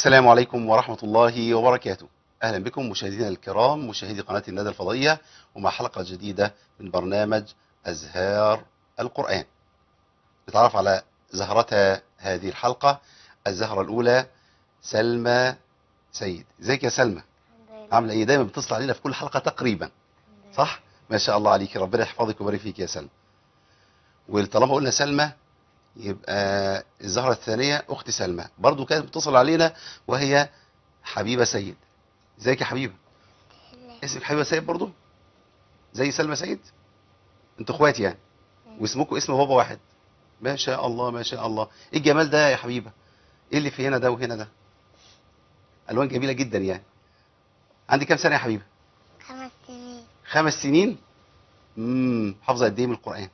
السلام عليكم ورحمة الله وبركاته أهلا بكم مشاهدينا الكرام مشاهدي قناة الندى الفضائية ومع حلقة جديدة من برنامج أزهار القرآن نتعرف على زهرة هذه الحلقة الزهرة الأولى سلمى سيد ازيك يا سلمى عاملة ايه دايما بتصل علينا في كل حلقة تقريبا صح ما شاء الله عليك ربنا يحفظك ويبارك فيك يا سلمى وطالما قلنا سلمى يبقى الزهرة الثانية أخت سلمى برضو كانت بتصل علينا وهي حبيبة سيد ازيك يا حبيبة اسمك حبيبة سيد برضو زي سلمى سيد انتوا اخوات يعني واسمكم اسم بابا واحد ما شاء الله ما شاء الله ايه الجمال ده يا حبيبة ايه اللي في هنا ده وهنا ده الوان جميلة جدا يعني عندي كام سنة يا حبيبة خمس سنين خمس سنين امم حافظة قد ايه من القرآن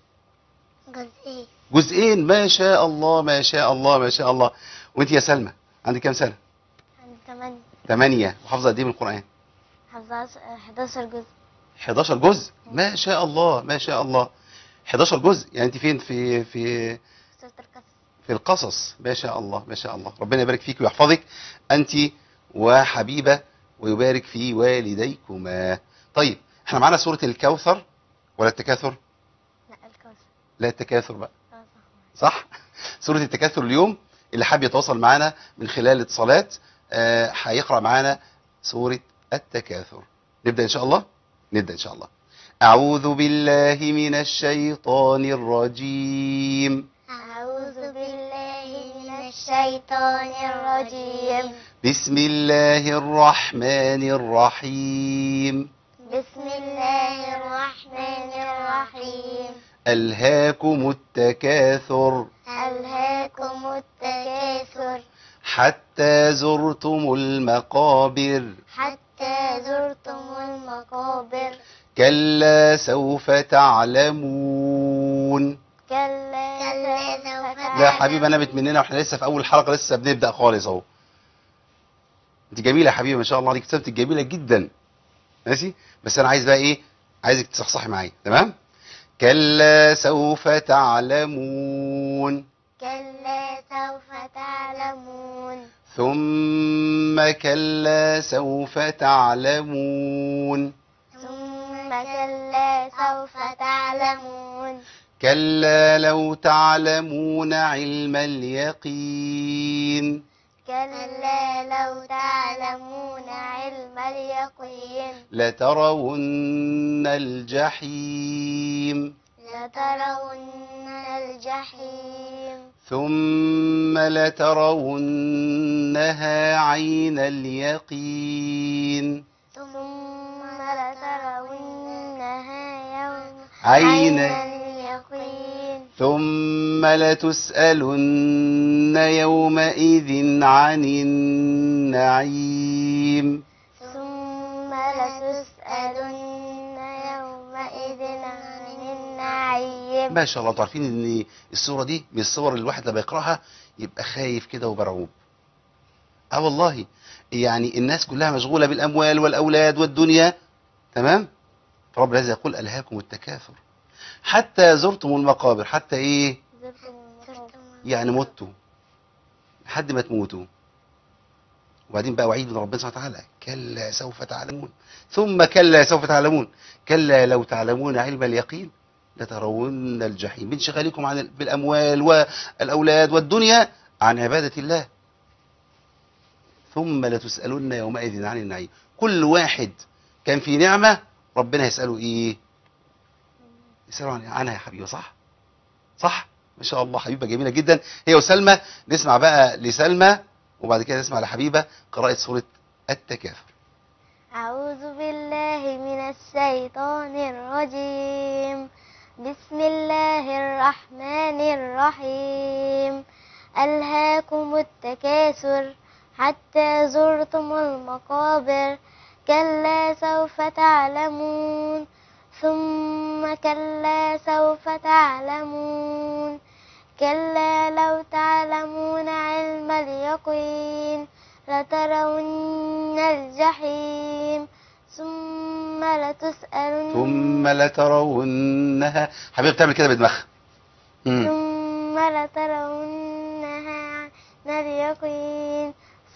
جزئين جزئين ما شاء الله ما شاء الله ما شاء الله وانت يا سلمى عندك كام سنة عندي ثمانية ثمانية وحافظة قد ايه من القرآن حافظة 11 جزء 11 جزء ما شاء الله ما شاء الله 11 جزء يعني انت فين في في سورة القصص في القصص ما شاء الله ما شاء الله ربنا يبارك فيك ويحفظك انت وحبيبة ويبارك في والديكما طيب احنا معانا سورة الكوثر ولا التكاثر لا الكوثر لا التكاثر بقى اه صح صح سورة التكاثر اليوم اللي حابب يتواصل معنا من خلال الاتصالات آه، هيقرأ معنا سورة التكاثر نبدأ إن شاء الله نبدأ إن شاء الله أعوذ بالله من الشيطان الرجيم أعوذ بالله من الشيطان الرجيم بسم الله الرحمن الرحيم بسم الله الرحمن الرحيم ألهاكم التكاثر ألهاكم التكاثر حتى زرتم المقابر حتى زرتم المقابر كلا سوف تعلمون كلا كلا سوف لا يا حبيبي انا مننا واحنا لسه في اول حلقه لسه بنبدا خالص اهو انت جميله يا حبيبي ما شاء الله عليك ابتسامتك جميله جدا ماشي بس انا عايز بقى ايه عايزك تصحصحي معايا تمام كلا سوف تعلمون كلا سوف تعلمون ثم كلا سوف تعلمون ثم كلا سوف تعلمون كلا لو تعلمون علم اليقين كلا لو تعلمون علم اليقين لترون الجحيم لترون الجحيم ثم لترونها عين اليقين ثم لترونها يوم عين اليقين ثم لتسألن يومئذ عن النعيم ثم لتسألن يومئذ عن النعيم ما شاء الله انتوا عارفين ان الصورة دي من الصور اللي الواحد لما يقرأها يبقى خايف كده ومرعوب اه والله يعني الناس كلها مشغولة بالأموال والأولاد والدنيا تمام فرب العزة يقول ألهاكم التكاثر حتى زرتم المقابر حتى ايه يعني متوا لحد ما تموتوا وبعدين بقى وعيد من ربنا سبحانه وتعالى كلا سوف تعلمون ثم كلا سوف تعلمون كلا لو تعلمون علم اليقين لترون الجحيم بانشغالكم عن ال- بالأموال والأولاد والدنيا عن عبادة الله ثم لتسألن يومئذ عن النعيم كل واحد كان في نعمة ربنا يسأله إيه يسأله عن- عنها يا حبيبي صح صح ما شاء الله حبيبة جميلة جدا هي وسلمى نسمع بقى لسلمى وبعد كده نسمع لحبيبة قراءة سورة التكاثر أعوذ بالله من الشيطان الرجيم بسم الله الرحمن الرحيم ألهاكم التكاثر حتى زرتم المقابر كلا سوف تعلمون ثم كلا سوف تعلمون كلا لو تعلمون علم اليقين لترون الجحيم ثم لتسألن ثم لترونها حبيبة بتعمل كده بدماغها مم. ثم لترونها عن اليقين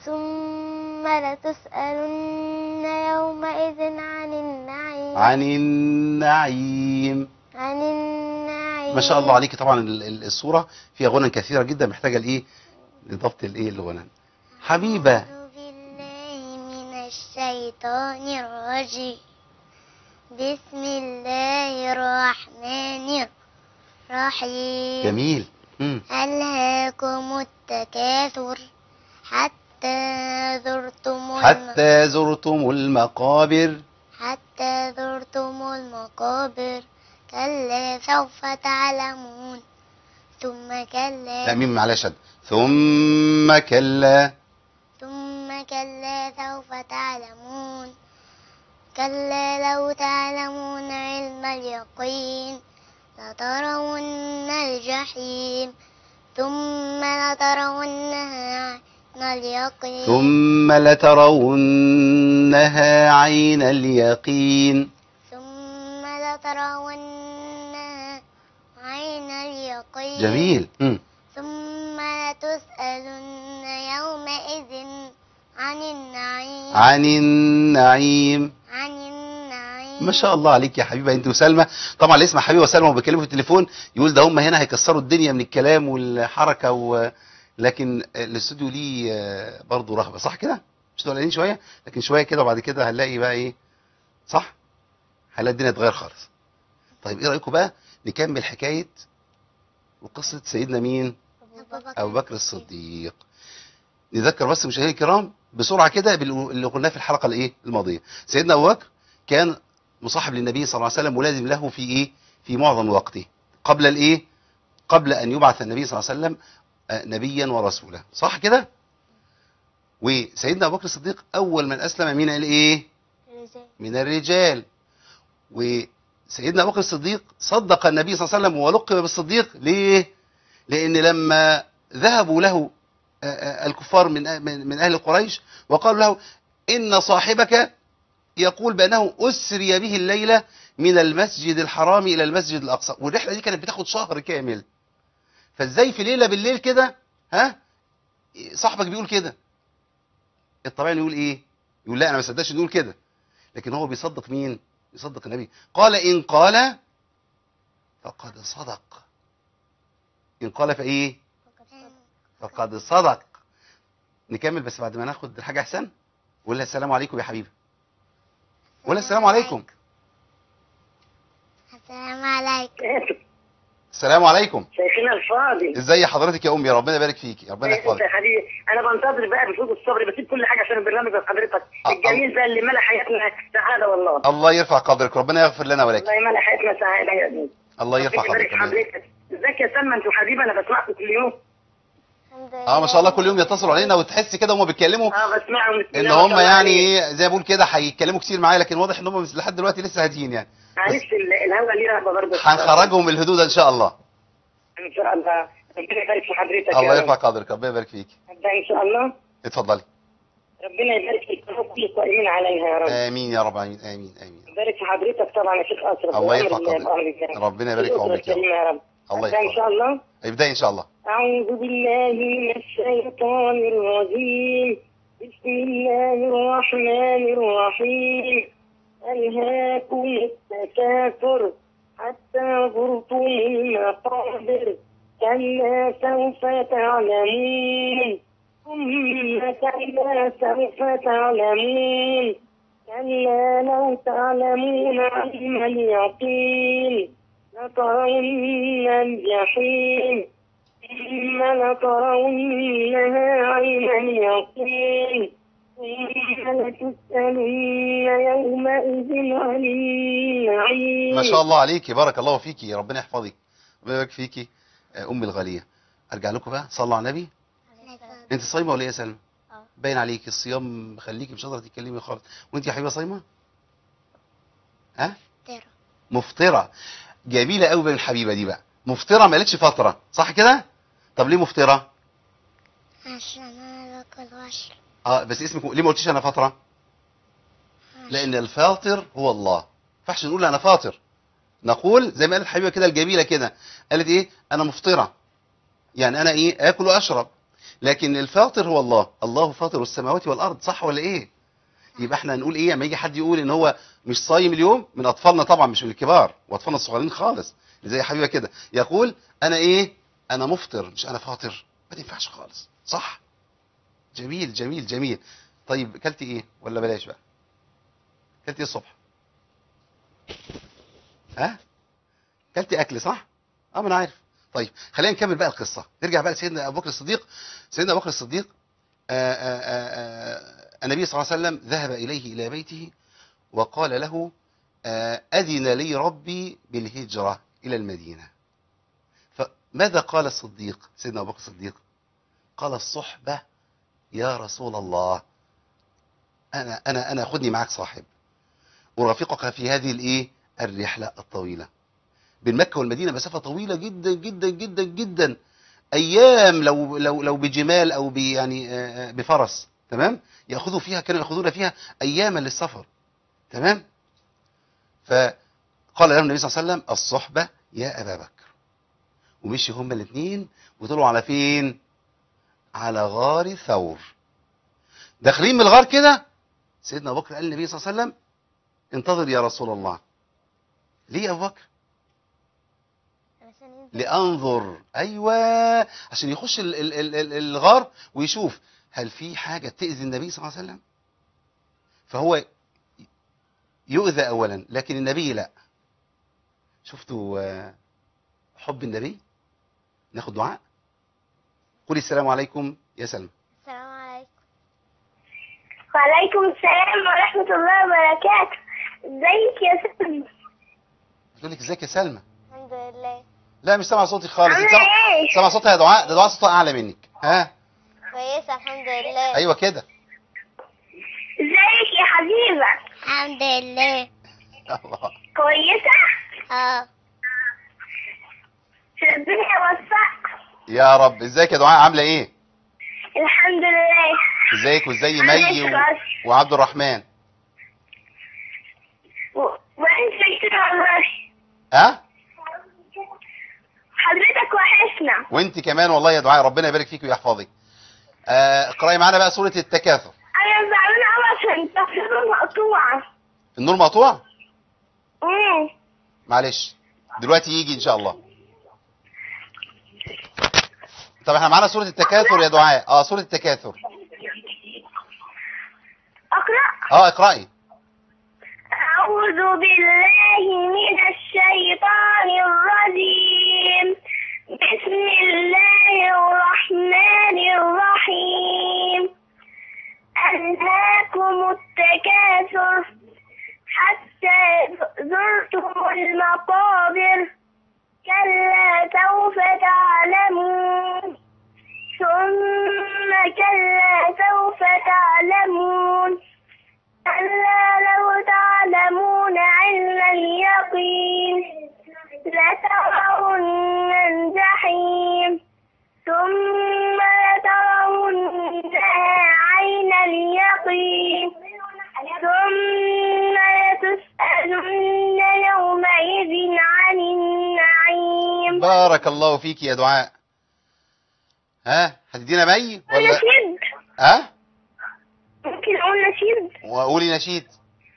ثم لتسألن يومئذ عن النعيم عن النعيم عن النعيم ما شاء الله عليك طبعا ال- ال- الصورة فيها غنى كثيرة جدا محتاجة لإيه لضبط الإيه الغنى حبيبة أعوذ بالله من الشيطان الرجيم بسم الله الرحمن الرحيم جميل مم. ألهاكم التكاثر حتى زرتم الم... حتى زرتم المقابر حتى زرتم المقابر كلا سوف تعلمون ثم لا كلا ميم على شد ثم كلا ثم كلا سوف تعلمون كلا لو تعلمون علم اليقين لترون الجحيم ثم لترونها عين اليقين ثم لترونها عين اليقين ثم لترونها عين اليقين جميل مم. ثم لتسألن يومئذ عن النعيم عن النعيم عن النعيم ما شاء الله عليك يا حبيبه انت وسلمى طبعا اللي يسمع حبيبه وسلمى وبيكلموا في التليفون يقول ده هم هنا هيكسروا الدنيا من الكلام والحركه و... لكن الاستوديو ليه آه، برضه رهبه صح كده مش قلقانين شويه لكن شويه كده وبعد كده هنلاقي بقى ايه صح هنلاقي الدنيا اتغير خالص طيب ايه رايكم بقى نكمل حكايه وقصه سيدنا مين ابو بكر الصديق نذكر بس مشاهدينا الكرام بسرعه كده باللي قلناه في الحلقه الايه الماضيه سيدنا ابو بكر كان مصاحب للنبي صلى الله عليه وسلم ملازم له في ايه في معظم وقته قبل الايه قبل ان يبعث النبي صلى الله عليه وسلم آه، نبيا ورسولا صح كده وسيدنا ابو بكر الصديق اول من اسلم من الايه من الرجال وسيدنا ابو بكر الصديق صدق النبي صلى الله عليه وسلم ولقب بالصديق ليه لان لما ذهبوا له آه، آه، الكفار من آه، من من اهل قريش وقالوا له ان صاحبك يقول بانه اسري به الليله من المسجد الحرام الى المسجد الاقصى والرحله دي كانت بتاخد شهر كامل فازاي في ليله بالليل كده ها صاحبك بيقول كده الطبيعي يقول ايه يقول لا انا ما صدقش نقول كده لكن هو بيصدق مين يصدق النبي قال ان قال فقد صدق ان قال فايه فقد صدق نكمل بس بعد ما ناخد الحاجه احسن ولا السلام عليكم يا حبيبي ولا السلام عليكم السلام عليكم السلام عليكم شيخنا الفاضل ازي حضرتك يا امي ربنا يبارك فيكي ربنا انت يحفظك يا حبيبي انا بنتظر بقى بفوق الصبر بسيب كل حاجه عشان البرنامج بتاع حضرتك أه، الجميل ده اللي ملا حياتنا سعاده والله الله يرفع قدرك ربنا يغفر لنا ولك والله ملا حياتنا سعاده يا ابني الله يرفع ربنا يبارك قدرك في حضرتك ازيك يا سلمى انت وحبيبي انا بسمعكم كل يوم الحمد لله اه ما شاء الله كل يوم يتصلوا علينا وتحس كده هم بيتكلموا اه بسمعهم بسم ان الله ما شاء هم الله يعني عليك. ايه زي ما بقول كده هيتكلموا كتير معايا لكن واضح ان هم لحد دلوقتي لسه هاديين يعني معلش ال- الهوا ليه رهبه برضه هنخرجهم من الهدود ان شاء الله ان شاء الله ربنا يبارك في حضرتك يا الله رب. يرفع قدرك ربنا يبارك فيك أبدأ ان شاء الله اتفضلي ربنا يبارك في كل القائمين عليها يا رب امين يا رب امين امين امين يبارك في حضرتك طبعا يا شيخ اشرف الله يرفع وأمر الله قدرك. بأمر الله. ربنا يبارك في الأسرة عمرك يا رب. الكريمة يا رب الله أبدأ ان يحفظك شاء الله ابدأي ان شاء الله أعوذ بالله من الشيطان الرجيم بسم الله الرحمن الرحيم ألهاكم التكاثر حتى زرتم المقابر كلا سوف تعلمون ثم كلا سوف تعلمون كلا لو تعلمون علم اليقين لترون الجحيم ثم لترونها عين اليقين ثم لتسألن يومئذ عن النعيم ما شاء الله عليكي بارك الله فيكي ربنا يحفظك ربنا يبارك فيكي آه، امي الغاليه ارجع لكم بقى صلوا على النبي انت صايمه ولا ايه يا سلمى اه. باين عليكي الصيام مخليكي مش قادره تتكلمي خالص وانت يا حبيبه صايمه ها ترى مفطره جميله قوي بين الحبيبه دي بقى مفطره ما قالتش فتره صح كده طب ليه مفطره عشان انا باكل واشرب اه بس اسمك ليه ما قلتيش انا فتره لان الفاطر هو الله ما ينفعش نقول انا فاطر نقول زي ما قالت الحبيبه كده الجميله كده قالت ايه انا مفطره يعني انا ايه اكل واشرب لكن الفاطر هو الله الله فاطر السماوات والارض صح ولا ايه يبقى احنا هنقول ايه لما يجي حد يقول ان هو مش صايم اليوم من اطفالنا طبعا مش من الكبار واطفالنا الصغيرين خالص زي حبيبه كده يقول انا ايه انا مفطر مش انا فاطر ما تنفعش خالص صح جميل جميل جميل طيب كلتي ايه ولا بلاش بقى كلتي ايه الصبح ها كلتي اكل صح اه ما انا عارف طيب خلينا نكمل بقى القصه نرجع بقى لسيدنا ابو بكر الصديق سيدنا ابو بكر الصديق آآ آآ آآ النبي صلى الله عليه وسلم ذهب اليه الى بيته وقال له آه، اذن لي ربي بالهجره الى المدينه فماذا قال الصديق سيدنا ابو بكر الصديق قال الصحبه يا رسول الله انا انا انا خدني معاك صاحب ارافقك في هذه الايه الرحله الطويله بين مكه والمدينه مسافه طويله جدا جدا جدا جدا ايام لو لو لو بجمال او ب يعني آه، آه، بفرس تمام ياخذوا فيها كانوا ياخذون فيها اياما للسفر تمام فقال لهم النبي صلى الله عليه وسلم الصحبه يا ابا بكر ومشي هما الاثنين وطلعوا على فين على غار ثور داخلين من الغار كده سيدنا ابو بكر قال للنبي صلى الله عليه وسلم انتظر يا رسول الله ليه يا ابو بكر علشان ينزل لانظر ايوه عشان يخش ال ال ال ال الغار ويشوف هل في حاجه تاذي النبي صلى الله عليه وسلم فهو يؤذى اولا لكن النبي لا شفتوا آه، حب النبي ناخد دعاء قولي السلام عليكم يا سلمى السلام عليكم وعليكم السلام ورحمة الله وبركاته ازيك يا سلمى بتقول لك ازيك يا سلمى الحمد لله لا مش سامع صوتك خالص عاملة انت سامع ايه؟ سامع صوتها يا دعاء ده دعاء صوتها اعلى منك ها كويسة الحمد لله ايوه كده ازيك يا حبيبة الحمد لله الله كويسة اه ربنا يوفقك يا رب ازيك يا دعاء عامله ايه الحمد لله ازيك وازاي أنا مي و... كويس. وعبد الرحمن و... وانت كده والله ها حضرتك وحشنا وانت كمان والله يا دعاء ربنا يبارك فيك ويحفظك آه، اقراي معانا بقى سوره التكاثر انا زعلانة اوي عشان تفسير مقطوعة النور مقطوع امم معلش دلوقتي يجي ان شاء الله طب احنا معانا سوره التكاثر يا دعاء اه سوره التكاثر اقرأ اه اقراي أعوذ بالله من الشيطان الرجيم بسم الله الرحمن الرحيم ألهاكم التكاثر حتى زرتم المقابر كلا سوف تعلمون ثم كلا سوف تعلمون كلا لو تعلمون علم اليقين لترون الجحيم ثم لترونها عين اليقين ثم لتسألن يومئذ عن النعيم بارك الله فيك يا دعاء ها هتدينا مي ولا نشيد ها ممكن أقول نشيد وقولي نشيد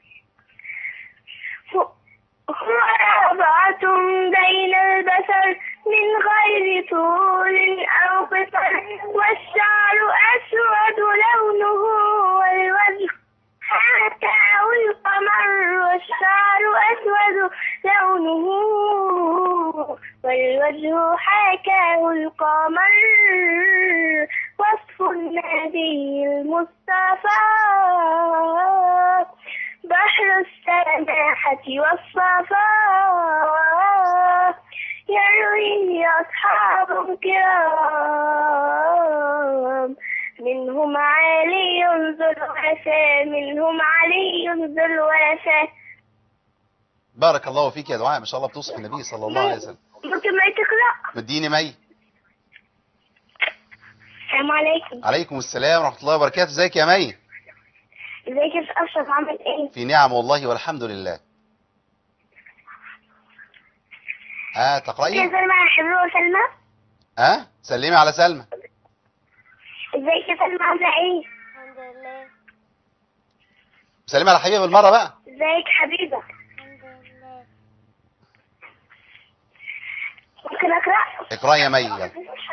هو رابعة بين البشر من غير طول أو قصر والشعر أسود لونه والوجه حكاه القمر والشعر أسود لونه والوجه حكاه القمر وصف النبي المصطفى بحر السماحة والصفاء يروي أصحاب كرام منهم علي ذو الوفا منهم علي ذو الوفا بارك الله فيك يا دعاء ما شاء الله بتوصف النبي صلى الله عليه وسلم ممكن ما تقرأ مديني مي السلام عليكم عليكم السلام ورحمه الله وبركاته ازيك يا مي ازيك يا أستاذ أشرف عامل ايه؟ في نعم والله والحمد لله ها يا تقرأي سلمى يا حبيبي وسلمى ها سلمي على سلمى ازيك يا سلمى عاملة ايه؟ الحمد لله سلمي على حبيبي بالمره بقى ازيك حبيبة؟ الحمد لله ممكن اقرأ؟ اقراي يا مي يلا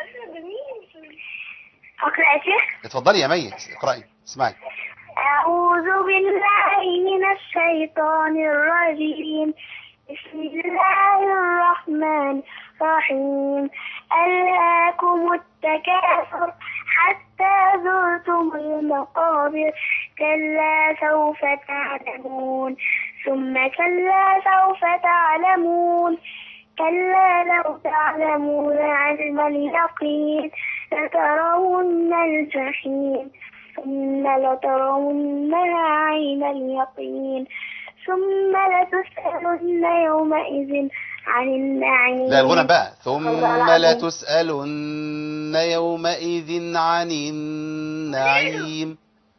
اقرأ يا شيخ؟ اتفضلي يا مي اقراي اسمعي أعوذ بالله من الشيطان الرجيم بسم الله الرحمن الرحيم ألهاكم التكاثر حتى زرتم المقابر كلا سوف تعلمون ثم كلا سوف تعلمون كلا لو تعلمون علم اليقين لترون الجحيم ثم لترونها عين اليقين ثم لتسألن يومئذ عن النعيم لا الغنى بقى ثم الله العظيم. لتسألن يومئذ عن النعيم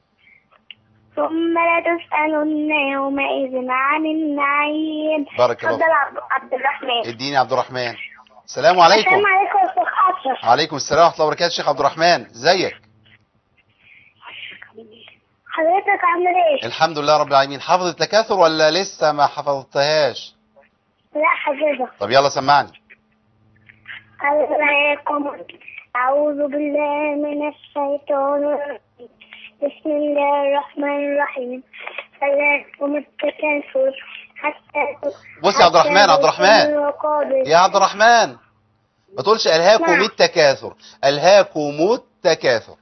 ثم لتسألن يومئذ عن النعيم بارك الله تفضل عبد- عبد الرحمن اديني عبد الرحمن السلام عليكم السلام عليكم يا شيخ أشرف عليكم السلام ورحمه الله وبركاته شيخ عبد الرحمن ازيك حضرتك عامل ايه؟ الحمد لله رب العالمين حافظ التكاثر ولا لسه ما حفظتهاش لا حضرتك طب يلا سمعني ألهاكم أعوذ بالله من الشيطان الرجيم بسم الله الرحمن الرحيم ألهاكم التكاثر حتى بص يا عبد الرحمن عبد الرحمن الرحمن يا عبد الرحمن ما تقولش الهاكم نعم. التكاثر الهاكم التكاثر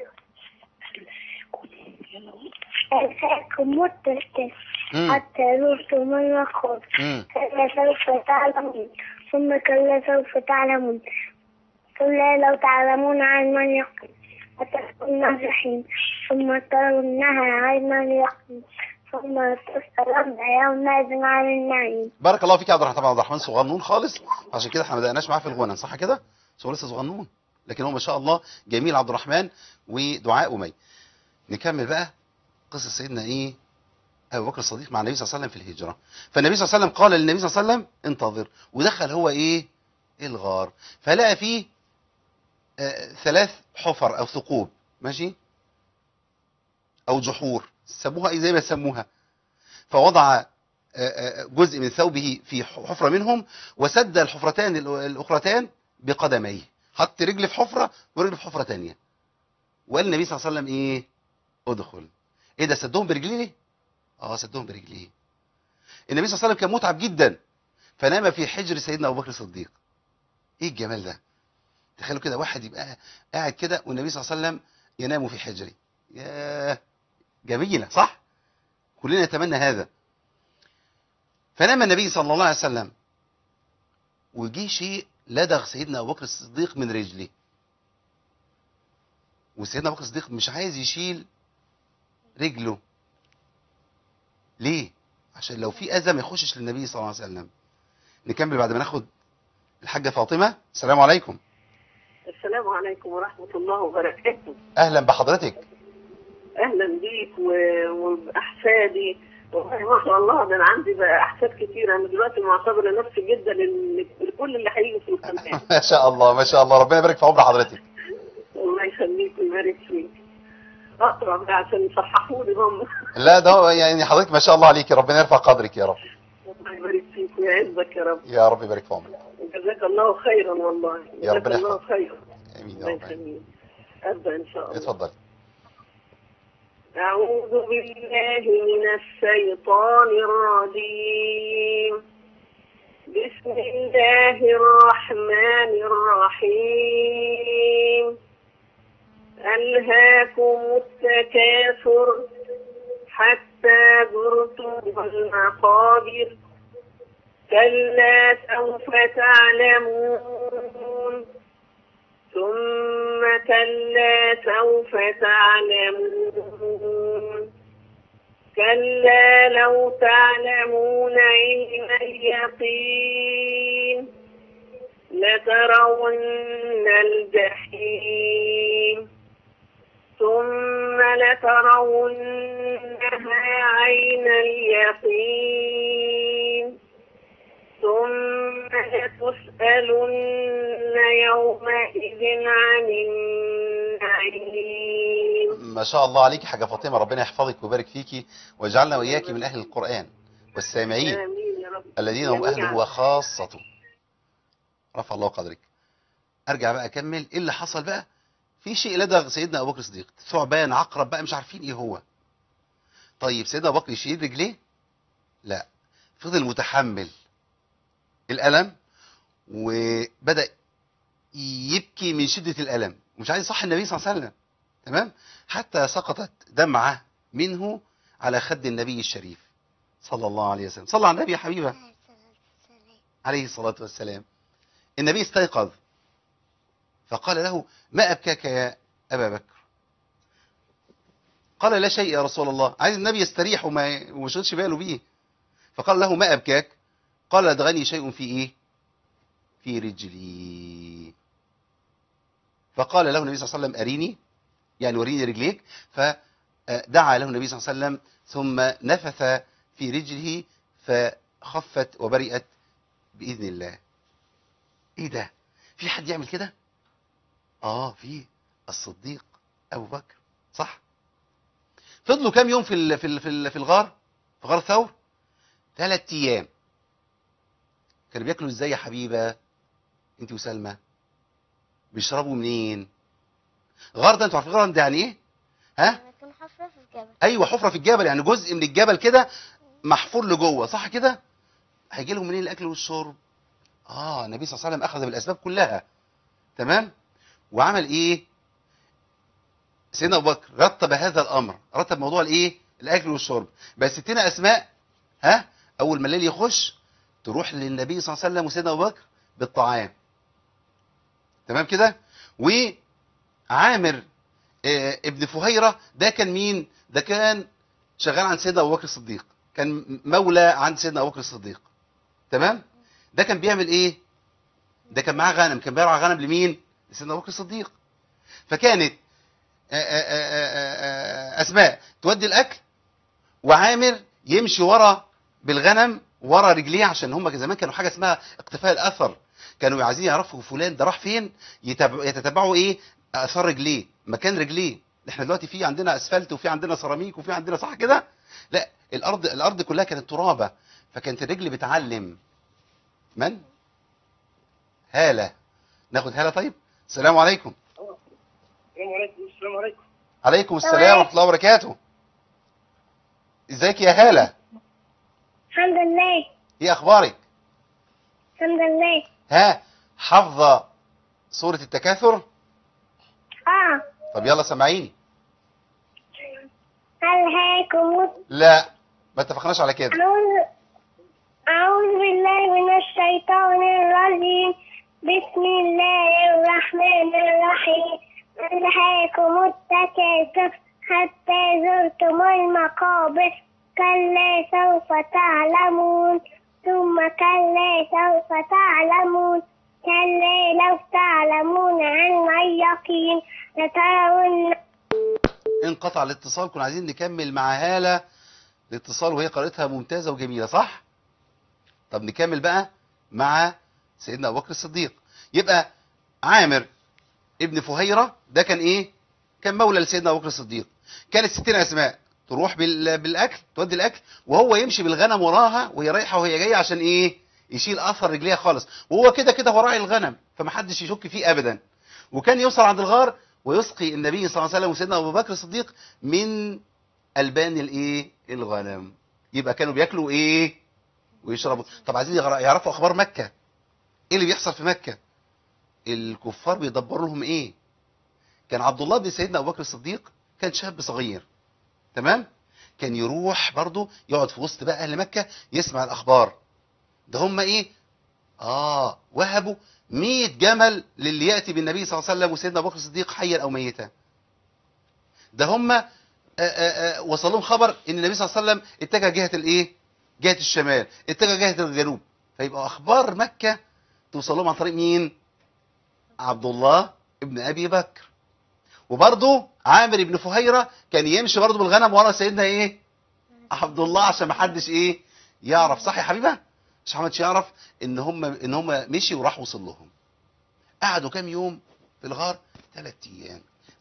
ألهاكم التكاثر مم. حتى زرتم المقابر مم. كلا سوف تعلمون ثم كلا سوف تعلمون كلا لو تعلمون علم اليقين لتكون الجحيم ثم ترونها عين اليقين ثم تسألن يومئذ عن النعيم بارك الله فيك يا عبد الرحمن طبعا عبد الرحمن صغنون خالص عشان كده احنا ما بدأناش معاه في الغنى صح كده؟ بس هو لسه صغنون لكن هو ما شاء الله جميل عبد الرحمن ودعاء أمي نكمل بقى قصة سيدنا ايه ابو بكر الصديق مع النبي صلى الله عليه وسلم في الهجرة فالنبي صلى الله عليه وسلم قال للنبي صلى الله عليه وسلم انتظر ودخل هو ايه الغار فلقى فيه آه ثلاث حفر او ثقوب ماشي او جحور سموها ايه زي ما سموها فوضع آه، آه، جزء من ثوبه في حفرة منهم وسد الحفرتان الأ- الأخرتان بقدميه حط رجل في حفرة ورجل في حفرة تانية وقال النبي صلى الله عليه وسلم ايه ادخل ايه ده سدهم برجليه اه سدهم برجليه النبي صلى الله عليه وسلم كان متعب جدا فنام في حجر سيدنا ابو بكر الصديق ايه الجمال ده تخيلوا كده واحد يبقى قاعد كده والنبي صلى الله عليه وسلم ينام في حجره ياه جميلة صح كلنا نتمنى هذا فنام النبي صلى الله عليه وسلم وجي شيء لدغ سيدنا ابو بكر الصديق من رجله وسيدنا ابو بكر الصديق مش عايز يشيل رجله ليه عشان لو في اذى ما يخشش للنبي صلى الله عليه وسلم نكمل بعد ما ناخد الحاجه فاطمه السلام عليكم السلام عليكم ورحمة الله وبركاته اهلا بحضرتك أهلا بيك و- وبأحفادي والله ما شاء الله ده أنا عندي بقى أحفاد كتير أنا دلوقتي معتبرة نفسي جدا ل- لكل اللي هيجي في القناة ما شاء الله ما شاء الله ربنا يبارك في عمر حضرتك الله يخليك ويبارك فيك أقرأ بقى عشان يصححوا لي هم لا ده هو يعني حضرتك ما شاء الله عليك ربنا يرفع قدرك يا رب الله يبارك فيك ويعزك يا رب يا رب يبارك في عمرك جزاك الله خيرا والله يا جزاك ربنا الله يحفظك. خيرا امين يا الله رب يخليك أبدأ إن شاء الله اتفضل أعوذ بالله من الشيطان الرجيم بسم الله الرحمن الرحيم ألهاكم التكاثر حتى زرتم المقابر كلا سوف تعلمون ثم كلا سوف تعلمون كلا لو تعلمون علم اليقين لترون الجحيم ثم لترونها عين اليقين ثم لتسألن يومئذ عن النعيم ما شاء الله عليك حاجة فاطمة ربنا يحفظك ويبارك فيكي ويجعلنا وإياك من أهل القرآن والسامعين آمين يا رب الذين هم جميعاً. أهله وخاصته رفع الله قدرك أرجع بقى أكمل إيه اللي حصل بقى في شيء لدى سيدنا أبو بكر الصديق ثعبان عقرب بقى مش عارفين إيه هو طيب سيدنا أبو بكر يشيل رجليه لا فضل متحمل الألم وبدأ يبكي من شدة الألم ومش عايز يصحي النبي صلى الله عليه وسلم تمام حتى سقطت دمعة منه على خد النبي الشريف صلى الله عليه وسلم صلى على النبي يا حبيبة عليه الصلاة والسلام النبي استيقظ فقال له ما أبكاك يا أبا بكر قال لا شيء يا رسول الله عايز النبي يستريح وما وما يشغلش باله بيه فقال له ما أبكاك قال أدغني شيء في إيه في رجلي فقال له النبي صلى الله عليه وسلم أريني يعني وريني رجليك فدعا له النبي صلى الله عليه وسلم ثم نفث في رجله فخفت وبرئت بإذن الله ايه ده في حد يعمل كده اه في الصديق ابو بكر صح فضلوا كام يوم في ال في ال في, ال في الغار في غار ثور ثلاث ايام كانوا بياكلوا ازاي يا حبيبه انت وسلمى بيشربوا منين غار ده انتوا عارفين غار ده يعني ايه ها يكون حفرة في الجبل ايوه حفره في الجبل يعني جزء من الجبل كده محفور لجوه صح كده هيجي لهم منين الاكل والشرب اه النبي صلى الله عليه وسلم اخذ بالاسباب كلها تمام وعمل ايه سيدنا ابو بكر رتب هذا الامر رتب موضوع الايه الاكل والشرب بس ستنا اسماء ها اول ما الليل يخش تروح للنبي صلى الله عليه وسلم وسيدنا ابو بكر بالطعام تمام كده وعامر آه، ابن فهيرة ده كان مين ده كان شغال عند سيدنا ابو بكر الصديق كان مولى عند سيدنا ابو بكر الصديق تمام ده كان بيعمل ايه ده كان معاه غنم كان بيرعى غنم لمين لسيدنا ابو بكر الصديق فكانت آه، آه، آه، آه، آه، اسماء تودي الاكل وعامر يمشي ورا بالغنم ورا رجليه عشان هم زمان كانوا حاجه اسمها اقتفاء الاثر كانوا عايزين يعرفوا فلان ده راح فين يتابع- يتتبعوا ايه اثار رجليه مكان رجليه احنا دلوقتي في عندنا اسفلت وفي عندنا سيراميك وفي عندنا صح كده لا الارض الارض كلها كانت ترابه فكانت الرجل بتعلم من هاله ناخد هاله طيب السلام عليكم السلام عليكم السلام عليكم عليكم السلام ورحمه الله وبركاته ازيك يا هاله الحمد لله ايه اخبارك الحمد لله ها حافظه سوره التكاثر اه طب يلا سمعيني ألهاكم لا ما اتفقناش على كده أعوذ أعوذ بالله من الشيطان الرجيم بسم الله الرحمن الرحيم ألهاكم التكاثر حتى زرتم المقابر كلا سوف تعلمون ثم كلا سوف تعلمون كلا لو تعلمون علم اليقين لترون انقطع الاتصال كنا عايزين نكمل مع هالة الاتصال وهي قراءتها ممتازة وجميلة صح؟ طب نكمل بقى مع سيدنا أبو بكر الصديق يبقى عامر ابن فهيرة ده كان ايه؟ كان مولى لسيدنا أبو بكر الصديق كانت ستين أسماء تروح بال... بالأكل تودي الأكل وهو يمشي بالغنم وراها وهي رايحة وهي جاية عشان ايه؟ يشيل أثر رجليها خالص وهو كده كده هو راعي الغنم فمحدش يشك فيه أبدا وكان يوصل عند الغار ويسقي النبي صلى الله عليه وسلم وسيدنا ابو بكر الصديق من البان الايه الغنم يبقى كانوا بياكلوا ايه ويشربوا طب عايزين يغر- يعرفوا اخبار مكه ايه اللي بيحصل في مكه الكفار بيدبروا لهم ايه كان عبد الله بن سيدنا ابو بكر الصديق كان شاب صغير تمام كان يروح برضه يقعد في وسط بقى اهل مكه يسمع الاخبار ده هم ايه اه وهبوا 100 جمل للي ياتي بالنبي صلى الله عليه وسلم وسيدنا ابو بكر الصديق حيا او ميتا ده هم وصل لهم خبر ان النبي صلى الله عليه وسلم اتجه جهه الايه جهه الشمال اتجه جهه الجنوب فيبقى اخبار مكه توصل لهم عن طريق مين عبد الله ابن ابي بكر وبرضه عامر ابن فهيره كان يمشي برضه بالغنم ورا سيدنا ايه عبد الله عشان ما حدش ايه يعرف صح يا حبيبه عشان محدش يعرف ان هم ان هم مشي وراح وصل لهم قعدوا كام يوم في الغار ثلاث ايام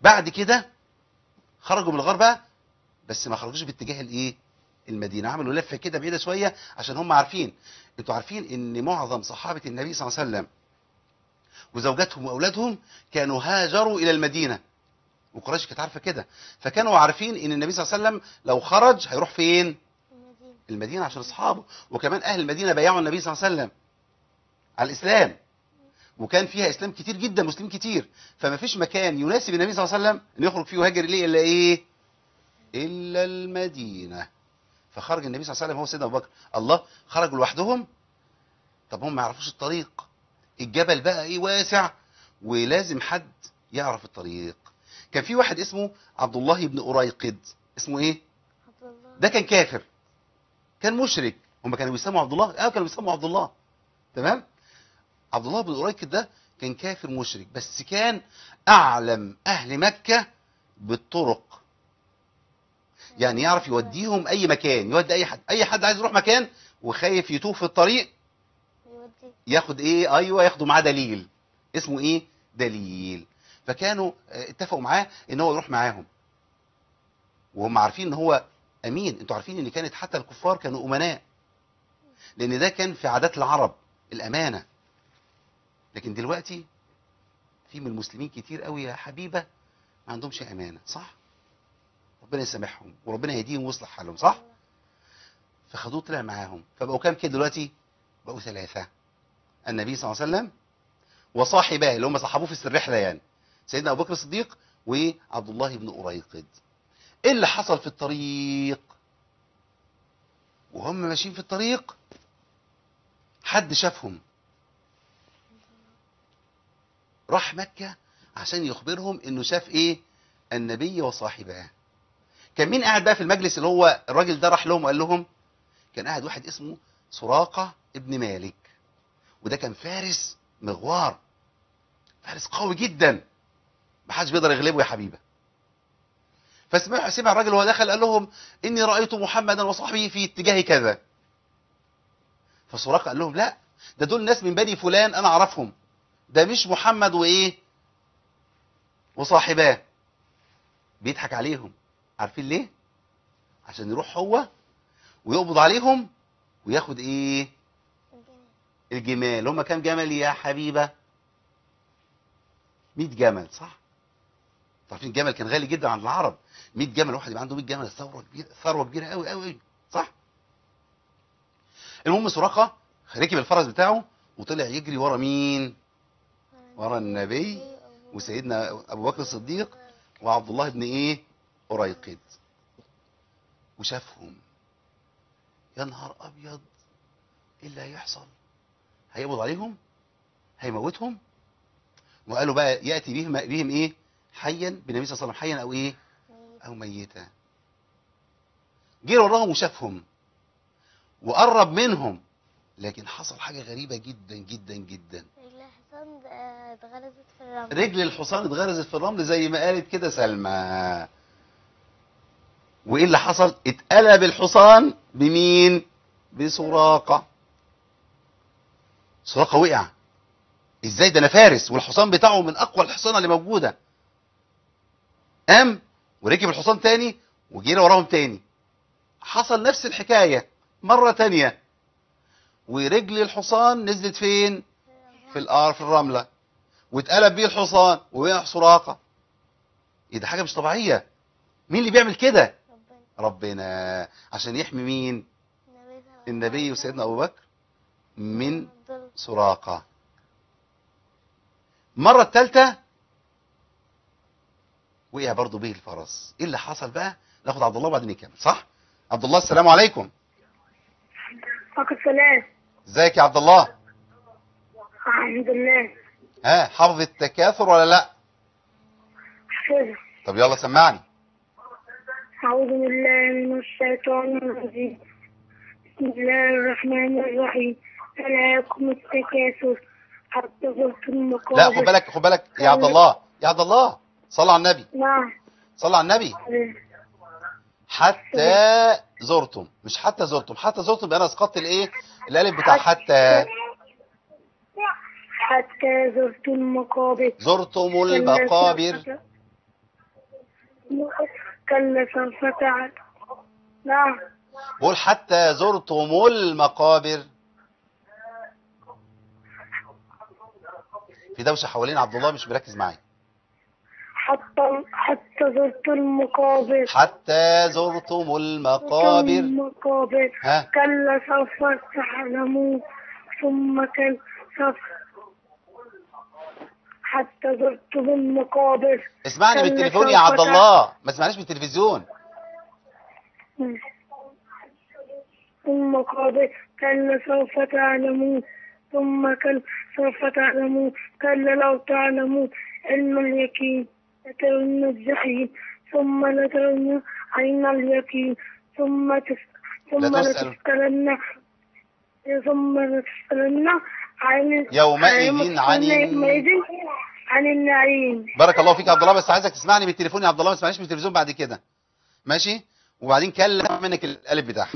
بعد كده خرجوا من الغار بقى بس ما خرجوش باتجاه الايه المدينه عملوا لفه كده بعيده شويه عشان هم عارفين انتوا عارفين ان معظم صحابه النبي صلى الله عليه وسلم وزوجاتهم واولادهم كانوا هاجروا الى المدينه وقريش كانت عارفه كده فكانوا عارفين ان النبي صلى الله عليه وسلم لو خرج هيروح فين المدينة المدينه عشان اصحابه وكمان اهل المدينه بايعوا النبي صلى الله عليه وسلم على الاسلام وكان فيها اسلام كتير جدا مسلمين كتير فما فيش مكان يناسب النبي صلى الله عليه وسلم ان يخرج فيه ويهاجر اليه الا ايه الا المدينه فخرج النبي صلى الله عليه وسلم هو سيدنا ابو بكر الله خرجوا لوحدهم طب هم ما يعرفوش الطريق الجبل بقى ايه واسع ولازم حد يعرف الطريق كان في واحد اسمه عبد الله بن أريقد اسمه ايه عبد الله ده كان كافر كان مشرك هم كانوا بيسموا عبد الله اه كانوا بيسموا عبد الله تمام عبد الله بن أريكد ده كان كافر مشرك بس كان أعلم أهل مكة بالطرق يعني يعرف يوديهم أي مكان يودي أي حد أي حد عايز يروح مكان وخايف يتوه في الطريق يودي ياخد ايه ايوه ياخدوا معاه دليل اسمه ايه دليل فكانوا آه، اتفقوا معاه ان هو يروح معاهم وهم عارفين ان هو امين انتوا عارفين ان كانت حتى الكفار كانوا امناء لان ده كان في عادات العرب الامانه لكن دلوقتي في من المسلمين كتير قوي يا حبيبه ما عندهمش امانه صح ربنا يسامحهم وربنا يهديهم ويصلح حالهم صح فخدوه طلع معاهم فبقوا كام كده دلوقتي بقوا ثلاثه النبي صلى الله عليه وسلم وصاحباه اللي هم صحابوه في الرحله يعني سيدنا ابو بكر الصديق وعبد الله بن أريقد ايه اللي حصل في الطريق وهم ماشيين في الطريق حد شافهم راح مكة عشان يخبرهم انه شاف ايه النبي وصاحباه كان مين قاعد بقى في المجلس اللي هو الراجل ده راح لهم وقال لهم كان قاعد واحد اسمه سراقة ابن مالك وده كان فارس مغوار فارس قوي جدا محدش بيقدر يغلبه يا حبيبه فسمع سمع الراجل وهو دخل قال لهم اني رايت محمدا وصحبه في اتجاه كذا فسراقه قال لهم لا ده دول ناس من بني فلان انا اعرفهم ده مش محمد وايه وصاحباه بيضحك عليهم عارفين ليه عشان يروح هو ويقبض عليهم وياخد ايه الجمال هم كام جمل يا حبيبه 100 جمل صح عارفين الجمل كان غالي جدا عند العرب 100 جمل واحد يبقى عنده 100 جمل ثروه كبيره ثروه كبيره قوي قوي قوي صح المهم سراقه ركب الفرس بتاعه وطلع يجري ورا مين ورا النبي وسيدنا ابو بكر الصديق وعبد الله بن ايه أريقد وشافهم يا نهار ابيض ايه اللي هيحصل هيقبض عليهم هيموتهم وقالوا بقى ياتي بهم بهم ايه حيا بالنبي صلى الله عليه وسلم حيا او ايه او ميتا جه وراهم وشافهم وقرب منهم لكن حصل حاجه غريبه جدا جدا جدا رجل حصان آه، اتغرزت في الرمل رجل الحصان اتغرزت في الرمل زي ما قالت كده سلمى وايه اللي حصل اتقلب الحصان بمين بسراقه سراقه وقع ازاي ده انا فارس والحصان بتاعه من اقوى الحصانه اللي موجوده قام وركب الحصان تاني وجري وراهم تاني حصل نفس الحكايه مره تانيه ورجل الحصان نزلت فين في الار في الرمله واتقلب بيه الحصان ووقع سراقه ايه ده حاجه مش طبيعيه مين اللي بيعمل كده ربنا ربنا عشان يحمي مين النبي صلى الله النبي وسيدنا ابو بكر من عليه وسلم. سراقه المره الثالثه وقع برضه به الفرس ايه اللي حصل بقى ناخد عبد الله وبعدين نكمل صح عبد الله السلام عليكم فقط سلام ازيك يا عبد الله الحمد لله ها حافظ التكاثر ولا لا حفظه طب يلا سمعني أعوذ بالله من الشيطان الرجيم بسم الله الرحمن الرحيم ألهاكم التكاثر حتى زرتم المقابر لا خد بالك خد بالك يا عبد الله يا عبد الله صل على النبي نعم صل على النبي حتى زرتم مش حتى زرتم حتى زرتم يبقى انا اسقطت الايه الالف بتاع حتى حتى زرتم المقابر زرتم المقابر كلا سوف تعلم نعم بقول حتى زرتم المقابر في دوشه حوالين عبد الله مش مركز معايا حتى حتى زرت المقابر حتى زرتم المقابر المقابر ها كلا سوف تعلمون ثم كلا سوف حتى زرتم المقابر اسمعني كلا بالتليفون يا سوف عبد الله ما اسمعنيش بالتلفزيون ثم قال كلا سوف تعلمون ثم كلا سوف تعلمون كلا لو تعلمون علم اليقين لترون الجحيم ثم لترون عين اليقين ثم تس... ثم لتسأل. لتسألن ثم لتسألن عن يومئذ عن- يومئذ عن النعيم بارك الله فيك يا عبد الله بس عايزك تسمعني بالتليفون يا عبد الله ما تسمعنيش بالتلفزيون بعد كده ماشي وبعدين كلم منك القلب بتاعها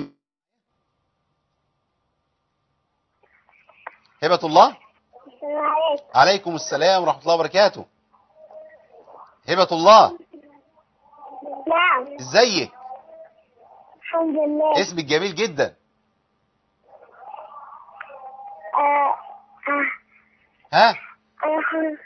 هبة الله السلام عليكم عليكم السلام ورحمة الله وبركاته هبة الله نعم ازيك الحمد لله اسمك جميل جدا آه آه ها أنا خ-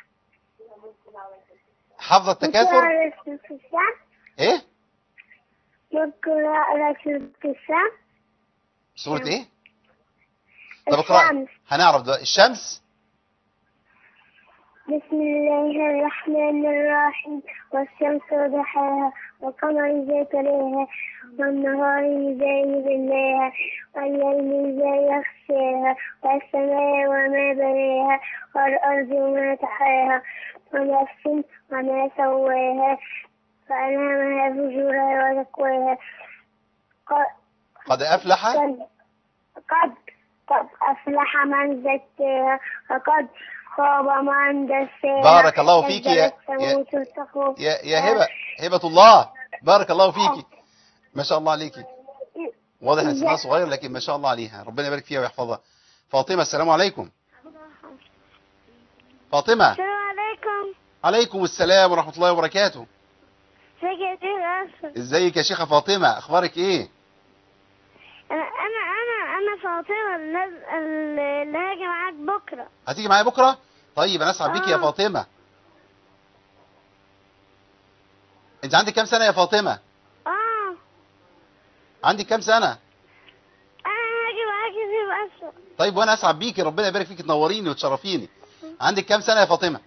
حافظة التكاثر التكاثر ايه ممكن أقرأ سورة الشمس سورة ايه طب اقرأ الشمس هنعرف دلوقتي الشمس بسم الله الرحمن الرحيم والشمس وضحاها والقمر إذا تلاها والنهار إذا جلاها والليل إذا يغشاها والسماء وما بناها والأرض وما طحاها ونفس وما سواها فألهمها فجورها وتقواها قد قد افلح قد قد قد أفلح من زكاها وقد خاب من دساها بارك الله فيك يا- كذبت ثمود واتقوا يا يا هبة هبة الله بارك الله فيكي ما شاء الله عليكي واضح ان اسمها صغير لكن ما شاء الله عليها ربنا يبارك فيها ويحفظها فاطمة السلام عليكم فاطمة السلام عليكم عليكم السلام ورحمة الله وبركاته ازيك يا شيخ أسد ازيك يا شيخة فاطمة اخبارك ايه انا انا انا انا فاطمه اللي اللي هاجي معاك بكره هتيجي معايا بكرة طيب انا اسعد بيكي يا آه. فاطمة انت عندك كام سنة يا فاطمة اه عندك كام سنة انا هاجي معاك يا شيخ أسد طيب وانا اسعد بيكي ربنا يبارك فيك تنوريني وتشرفيني عندك كام سنة يا فاطمة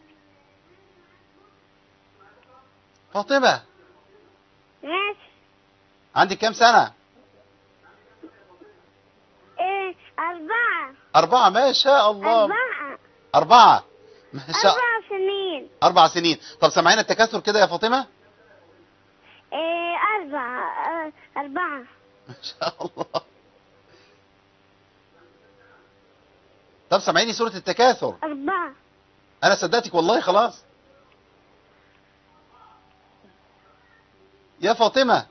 فاطمة ماشي عندك كام سنة ايه اربعه أربعة ما شاء الله اربعه أربعة ما شاء اربع سنين أربع سنين طب سامعين التكاثر كده يا فاطمة ايه اربعه آه، اربعه ما شاء الله طب سامعيني سورة التكاثر اربعه أنا صدقتك والله خلاص يا فاطمة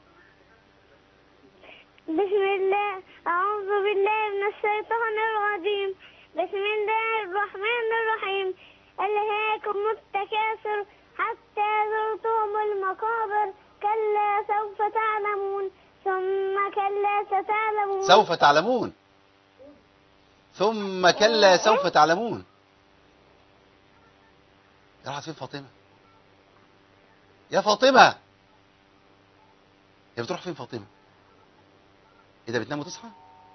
بسم الله أعوذ بالله من الشيطان الرجيم بسم الله الرحمن الرحيم ألهاكم التكاثر حتى زرتم المقابر كلا سوف تعلمون ثم كلا ستعلمون سوف تعلمون ثم كلا سوف تعلمون يا راحت فين فاطمة يا فاطمة هي بتروح فين فاطمة ايه ده بتنام وتصحى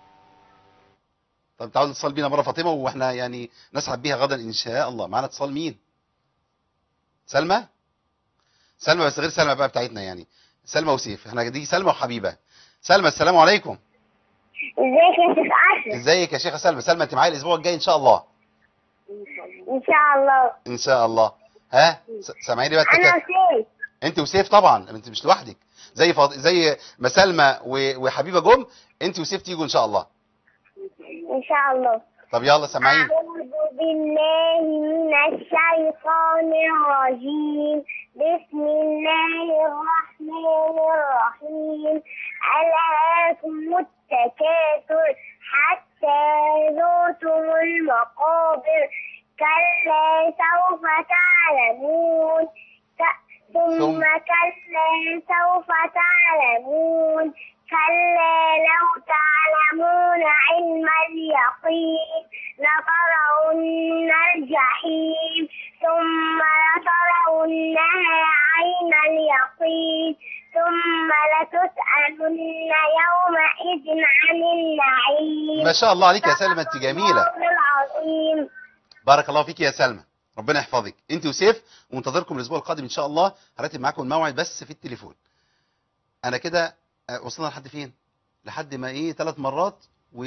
طب تعالوا نتصل بينا مرة فاطمة واحنا يعني نسعد بيها غدا ان شاء الله معانا اتصال مين سلمى سلمى بس غير سلمى بقى بتاعتنا يعني سلمى وسيف احنا دي سلمى وحبيبة سلمى السلام عليكم ازيك يا شيخ أسد ازيك يا شيخة سلمى سلمى انت معايا الاسبوع الجاي ان شاء الله إن شاء الله ان شاء الله ها س- سامعيني بقى أنا التكات وسيف انت وسيف طبعا انت مش لوحدك زي فاط... زي ما سلمى و... وحبيبه جم انت وسيف تيجوا ان شاء الله إن شاء الله طب يلا سامعين أعوذ بالله من الشيطان الرجيم بسم الله الرحمن الرحيم ألهاكم التكاثر حتى زرتم المقابر كلا سوف تعلمون ك- ثم ثم كلا سوف تعلمون كلا لو تعلمون علم اليقين لترون الجحيم ثم لترونها عين اليقين ثم لتسألن يومئذ عن النعيم ما شاء الله عليك يا سلمى انت جميله الله العظيم بارك الله فيك يا سلمى ربنا يحفظك انت وسيف وانتظركم الاسبوع القادم ان شاء الله هرتب معاكم الموعد بس في التليفون انا كده آه، وصلنا لحد فين لحد ما ايه ثلاث مرات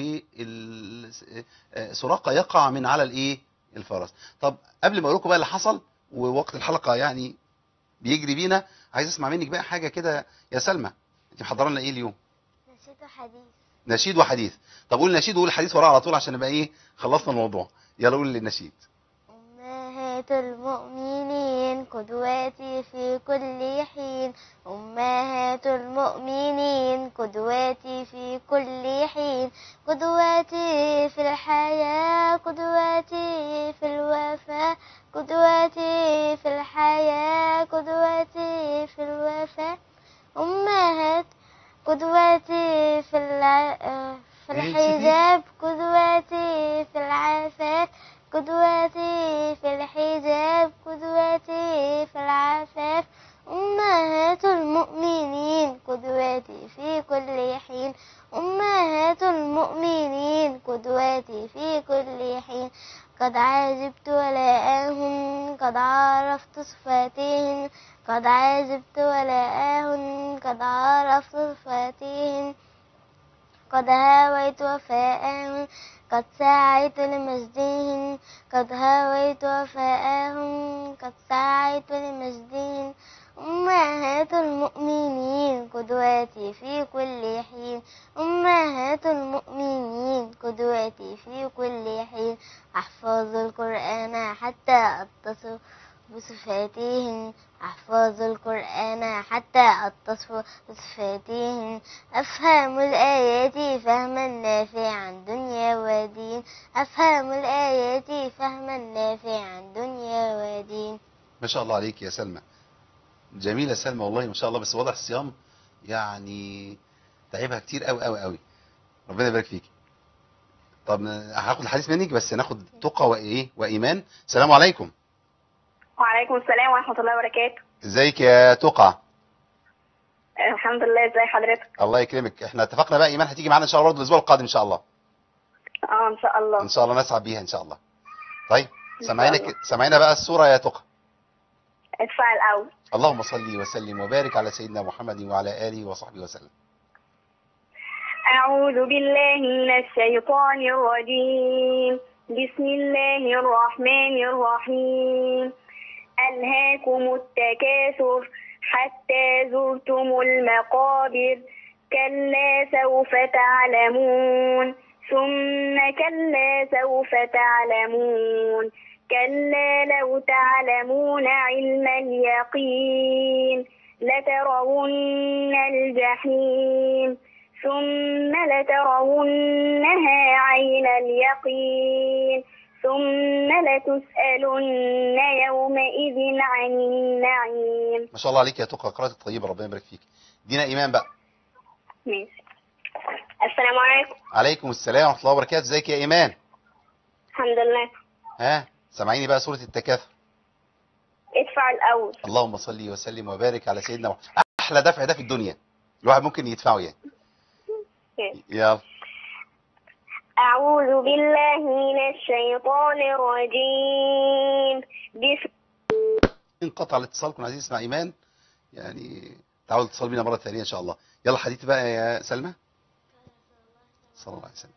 والسراقه يقع من على الايه الفرس طب قبل ما اقول لكم بقى اللي حصل ووقت الحلقه يعني بيجري بينا عايز اسمع منك بقى حاجه كده يا سلمى انت محضره لنا ايه اليوم نسيت حديث نشيد وحديث طب قول نشيد وقول حديث وراه على طول عشان نبقى ايه خلصنا الموضوع يلا قول النشيد أمهات المؤمنين قدواتي في كل حين أمهات المؤمنين قدواتي في كل حين قدواتي في الحياة قدواتي في الوفاة قدواتي في الحياة قدواتي في الوفاة أمهات قدواتي في الع... في إيه الحجاب قدواتي في العافات قدواتي في الحجاب قدواتي في العفاف أمهات المؤمنين قدواتي في كل حين أمهات المؤمنين قدواتي في كل حين قد عجبت ولاءهن قد عرفت صفاتهن قد عجبت ولاءهن قد عرفت صفاتهن قد هاويت وفاءهن قد سعيت لمجدهن قد هاويت وفاءهن قد سعيت لمجدهن أمهات المؤمنين قدواتي في كل حين أمهات المؤمنين قدواتي في كل حين أحفظ القرآن حتى أتصف بصفاتهن أحفظ القرآن حتى أتصف بصفاتهن أفهم الآيات فهما نافعا دنيا ودين أفهم الآيات فهما نافعا دنيا ودين ما شاء الله عليك يا سلمى جميله سلمى والله ما شاء الله بس واضح الصيام يعني تعبها كتير قوي قوي قوي ربنا يبارك فيك طب هاخد الحديث منك بس ناخد تقى وايه وايمان السلام عليكم وعليكم السلام ورحمة الله وبركاته ازيك يا تقى الحمد لله ازي حضرتك الله يكرمك احنا اتفقنا بقى ايمان هتيجي معانا ان شاء الله برضه الاسبوع القادم ان شاء الله اه ان شاء الله ان شاء الله نسعد بيها ان شاء الله طيب شاء سامعينا الله. ك- سامعينا بقى الصوره يا تقى ادفع الاول اللهم صل وسلم وبارك على سيدنا محمد وعلى اله وصحبه وسلم أعوذ بالله من الشيطان الرجيم بسم الله الرحمن الرحيم ألهاكم التكاثر حتى زرتم المقابر كلا سوف تعلمون ثم كلا سوف تعلمون كلا لو تعلمون علم اليقين لترون الجحيم ثم لترونها عين اليقين ثم لتسألن يومئذ عن النعيم ما شاء الله عليك يا تقى قراءتك طيبه ربنا يبارك فيك دينا ايمان بقى ماشي السلام عليكم عليكم السلام ورحمه الله وبركاته ازيك يا ايمان الحمد لله ها سامعيني بقى سوره التكاثر ادفع الأول اللهم صل وسلم وبارك على سيدنا محمد احلى دفع ده في الدنيا الواحد ممكن يدفعه يعني يلا أعوذ بالله من الشيطان الرجيم بسم انقطع الاتصال كنا عايزين نسمع ايمان يعني تعالوا الاتصال بينا مره ثانيه ان شاء الله يلا حديث بقى يا سلمى صلى الله عليه وسلم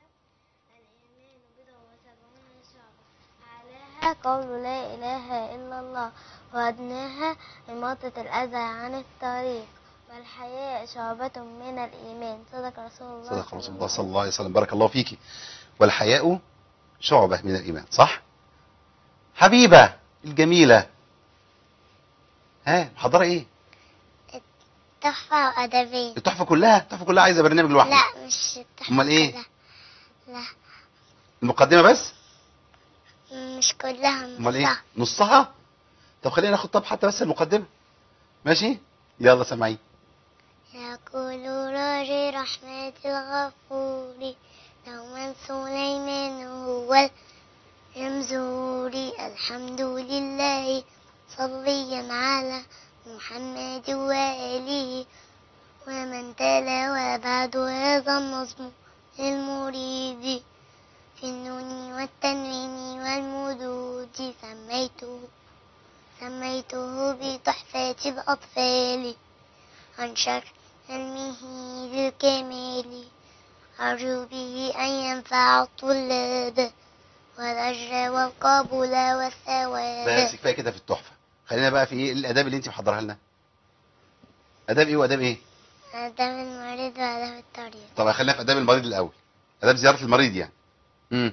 أعلاها قول لا إله إلا الله وأدناها إماطة الأذى عن الطريق والحياء شعبة من الإيمان صدق رسول الله صدق رسول الله صلى الله عليه وسلم بارك الله فيك والحياء شعبة من الإيمان صح حبيبة الجميلة ها محضرة ايه تحفة وأدبية التحفة كلها التحفة كلها عايزة برنامج لوحده لا مش التحفة أمال إيه؟ كلها. لا المقدمة بس مش كلها امال ايه نصها. نصها طب خلينا ناخد طب حتى بس المقدمة ماشي يلا سامعين يقول راجي رحمة الغفور دوما سليمان هو المزوري الحمد لله صليا على محمد وآله ومن تلا بعد هذا النظم المريد في النون والتنوين والمدود سميته سميته بتحفة الأطفال عن شر علمه للكمال أرجو به أن ينفع الطلاب والأجر والقبول والثواب بس كفايه كده في التحفه خلينا بقى في ايه الاداب اللي انت محضرها لنا اداب ايه واداب ايه أدم المريض وله الطريق طب خلينا في اداب المريض الاول اداب زياره المريض يعني امم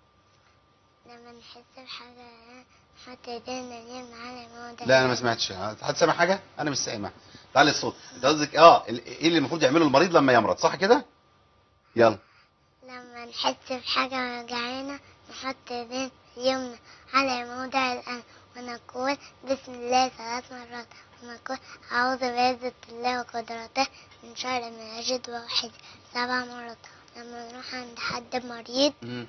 لما نحس بحاجة حتى ايدينا ننام على موضع لا انا ما سمعتش حد سامع حاجه انا مش سامع تعالي الصوت انت قصدك اه ال- ايه اللي المفروض يعمله المريض لما يمرض صح كده يلا لما نحس بحاجة وجعانة نحط ايدينا اليمنى على موضع الألم ونقول بسم الله ثلاث مرات ونقول أعوذ بعزة الله وقدرته من شر ما أجد وأحد سبع مرات لما نروح عند حد مريض امم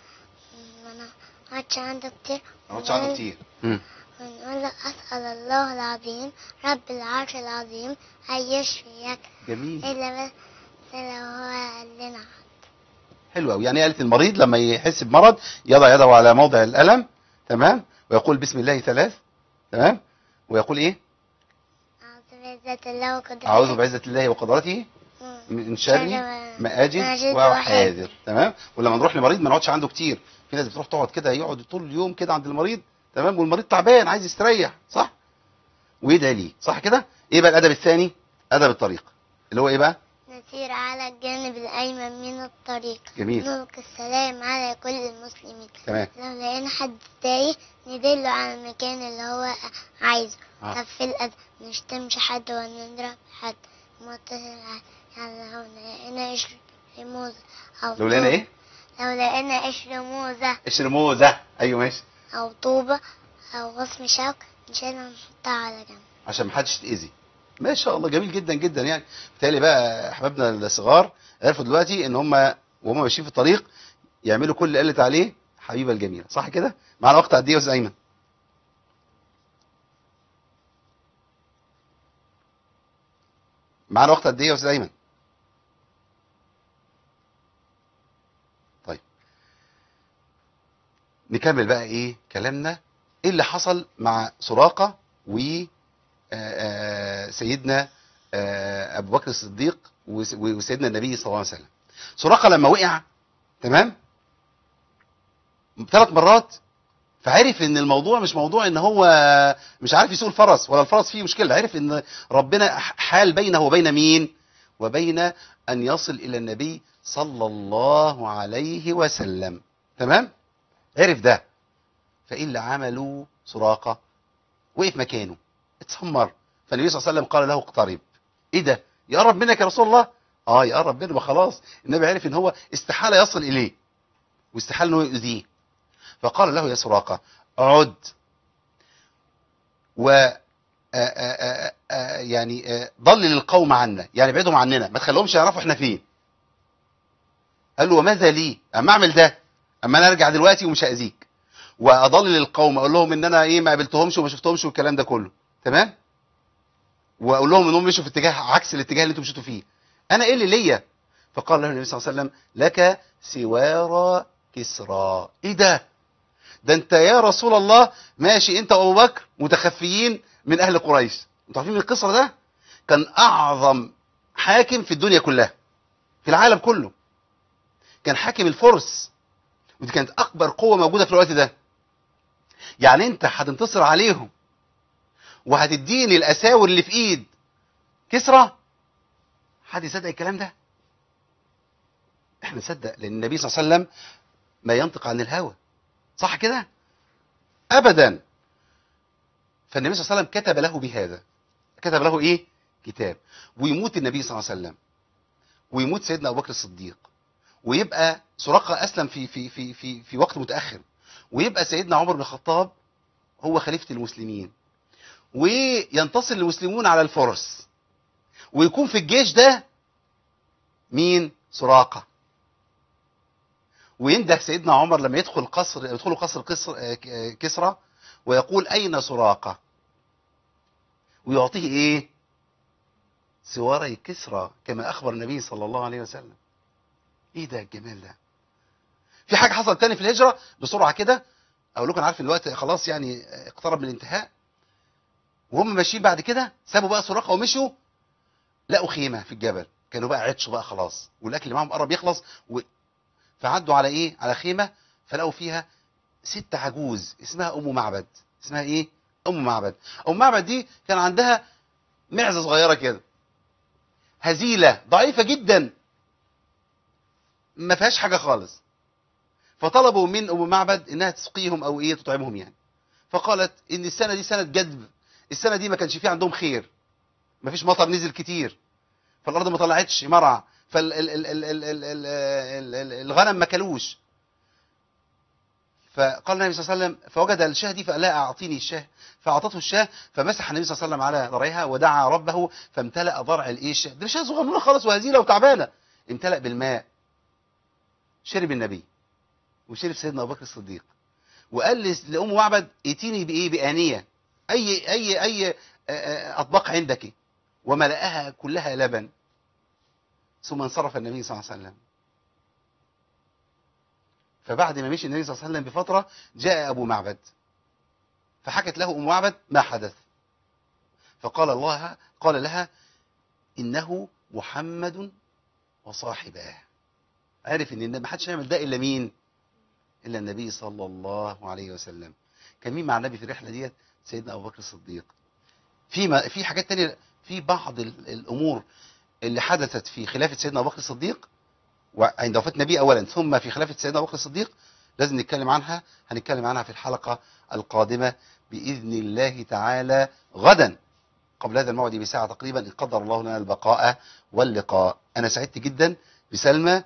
ما نقعدش عنده كتير ما قلتش عنده كتير امم ونقول له أسأل الله العظيم رب العرش العظيم أن يشفيك جميل إلا بس لو هو قال لنا حلو قوي يعني قالت المريض لما يحس بمرض يضع يده على موضع الالم تمام ويقول بسم الله ثلاث تمام ويقول ايه أعوذ بعزة الله وقدرته اعوذ بعزه الله وقدرته مم. من شر ما ما اجد أجد وحاذر تمام ولما نروح لمريض ما نقعدش عنده كتير في ناس بتروح تقعد كده يقعد طول اليوم كده عند المريض تمام والمريض تعبان عايز يستريح صح ويدعي ليه صح كده ايه بقى الادب الثاني ادب الطريق اللي هو ايه بقى نسير على الجانب الأيمن من الطريق جميل نلقي السلام على كل المسلمين تمام لو لقينا حد تايه ندله على المكان اللي هو عايزه آه. طب في الأدب نشتمش حد ولا نضرب حد ما ت- يعني لو لقينا قشر موزة أو لو لقينا طوبة- ايه لو لقينا قشر موزة الشرموزه ايوه ماشي أو طوبة أو غصن شوك نشيلها ونحطها على جنب عشان محدش يتاذي ما شاء الله جميل جدا جدا يعني بالتالي بقى احبابنا الصغار عرفوا دلوقتي ان هم وهم ماشيين في الطريق يعملوا كل اللي قالت عليه حبيبه الجميله صح كده معانا وقت قد ايه يا استاذ ايمن معانا وقت قد ايه يا استاذ ايمن طيب نكمل بقى ايه كلامنا ايه اللي حصل مع سراقه و آه، آه، سيدنا آه، ابو بكر الصديق وس- وسيدنا النبي صلى الله عليه وسلم سراقه لما وقع تمام ثلاث مرات فعرف ان الموضوع مش موضوع ان هو مش عارف يسوق الفرس ولا الفرس فيه مشكله عرف ان ربنا حال بينه وبين مين وبين ان يصل الى النبي صلى الله عليه وسلم تمام عرف ده فايه اللي عمله سراقه وقف مكانه اتسمر فالنبي صلى الله عليه وسلم قال له اقترب ايه ده يقرب منك يا رسول الله اه يقرب منه وخلاص النبي عرف ان هو استحاله يصل اليه واستحاله انه يؤذيه فقال له يا سراقه عد و آ- آ- آ- آ- يعني آ، ضلل القوم عنا يعني ابعدهم عننا ما تخليهمش يعرفوا احنا فين قال له وماذا لي اما اعمل ده اما انا ارجع دلوقتي ومش هاذيك واضلل القوم اقول لهم ان انا ايه ما قابلتهمش وما شفتهمش والكلام ده كله تمام واقول لهم انهم مشوا في اتجاه عكس الاتجاه اللي انتم مشيتوا فيه انا ايه اللي ليا فقال له النبي صلى الله عليه وسلم لك سوار كسرى ايه ده ده انت يا رسول الله ماشي انت وابو بكر متخفيين من اهل قريش انتوا عارفين من القصر ده كان اعظم حاكم في الدنيا كلها في العالم كله كان حاكم الفرس ودي كانت اكبر قوه موجوده في الوقت ده يعني انت هتنتصر عليهم وهتديني الاساور اللي في ايد كسرى حد يصدق الكلام ده احنا نصدق لان النبي صلى الله عليه وسلم ما ينطق عن الهوى صح كده ابدا فالنبي صلى الله عليه وسلم كتب له بهذا كتب له ايه كتاب ويموت النبي صلى الله عليه وسلم ويموت سيدنا ابو بكر الصديق ويبقى سراقه اسلم في في في في في وقت متاخر ويبقى سيدنا عمر بن الخطاب هو خليفه المسلمين وينتصر المسلمون على الفرس ويكون في الجيش ده مين سراقة وينده سيدنا عمر لما يدخل قصر يدخلوا قصر قصر آه، ك- آه، كسرى ويقول أين سراقة ويعطيه إيه سواري كسرى كما أخبر النبي صلى الله عليه وسلم إيه ده الجمال ده في حاجة حصلت تاني في الهجرة بسرعة كده أقول لكم أنا عارف الوقت خلاص يعني اقترب من الانتهاء وهم ماشيين بعد كده سابوا بقى سراقة ومشوا لقوا خيمة في الجبل كانوا بقى عطشوا بقى خلاص والأكل اللي معاهم قرب يخلص و... فعدوا على إيه على خيمة فلقوا فيها ست عجوز اسمها أم معبد اسمها إيه أم معبد أم معبد دي كان عندها معزة صغيرة كده هزيلة ضعيفة جدا ما فيهاش حاجة خالص فطلبوا من أم معبد إنها تسقيهم أو إيه تطعمهم يعني فقالت إن السنة دي سنة جذب السنة دي ما كانش فيه عندهم خير ما فيش مطر نزل كتير فالأرض ما طلعتش مرع فالغنم ما كلوش فقال النبي صلى الله عليه وسلم فوجد الشاه دي فقال لها أعطيني الشاه فأعطته الشاه فمسح النبي صلى الله عليه وسلم على ضرعها ودعا ربه فامتلأ ضرع الإيه الشاه ده شاه صغنونه خالص وهزيلة وتعبانة امتلأ بالماء شرب النبي وشرب سيدنا ابو بكر الصديق وقال لس- لام معبد ائتيني بايه بانيه اي اي اي آه، آه، اطباق عندك وملأها كلها لبن ثم انصرف النبي صلى الله عليه وسلم فبعد ما مشي النبي صلى الله عليه وسلم بفتره جاء ابو معبد فحكت له ام معبد ما حدث فقال الله قال لها انه محمد وصاحباه عرف ان ما حدش يعمل ده الا مين الا النبي صلى الله عليه وسلم كان مين مع النبي في الرحله ديت سيدنا ابو بكر الصديق في ما في حاجات تانية في بعض ال- الامور اللي حدثت في خلافه سيدنا ابو بكر الصديق وعند وفاه النبي اولا ثم في خلافه سيدنا ابو بكر الصديق لازم نتكلم عنها هنتكلم عنها في الحلقه القادمه باذن الله تعالى غدا قبل هذا الموعد بساعه تقريبا ان قدر الله لنا البقاء واللقاء انا سعدت جدا بسلمى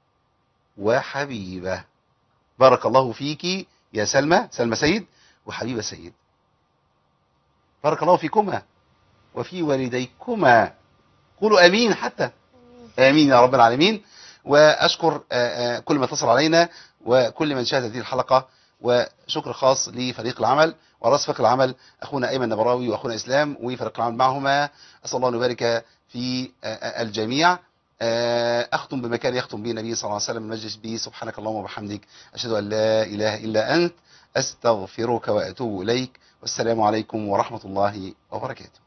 وحبيبه بارك الله فيك يا سلمى سلمى سيد وحبيبه سيد بارك الله فيكما وفي والديكما قولوا امين حتى امين يا رب العالمين واشكر آه، آه، كل من اتصل علينا وكل من شاهد هذه الحلقه وشكر خاص لفريق العمل ورأس فريق العمل اخونا ايمن نبراوي واخونا اسلام وفريق العمل معهما اسال الله ان يبارك في آه، آه، الجميع آه، اختم بما كان يختم به النبي صلى الله عليه وسلم المجلس به سبحانك اللهم وبحمدك اشهد ان لا اله الا انت استغفرك واتوب اليك والسلام عليكم ورحمه الله وبركاته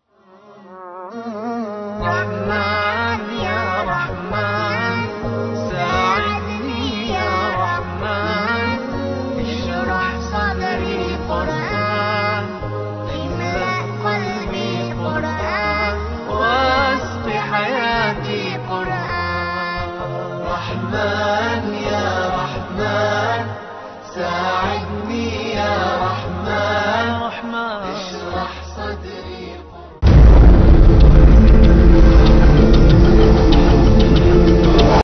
رحمن يا رحمن ساعدني يا رحمن اشرح صدري قرآن املأ قلبي قرآن واسق حياتي قرآن رحمن يا رحمن ساعدني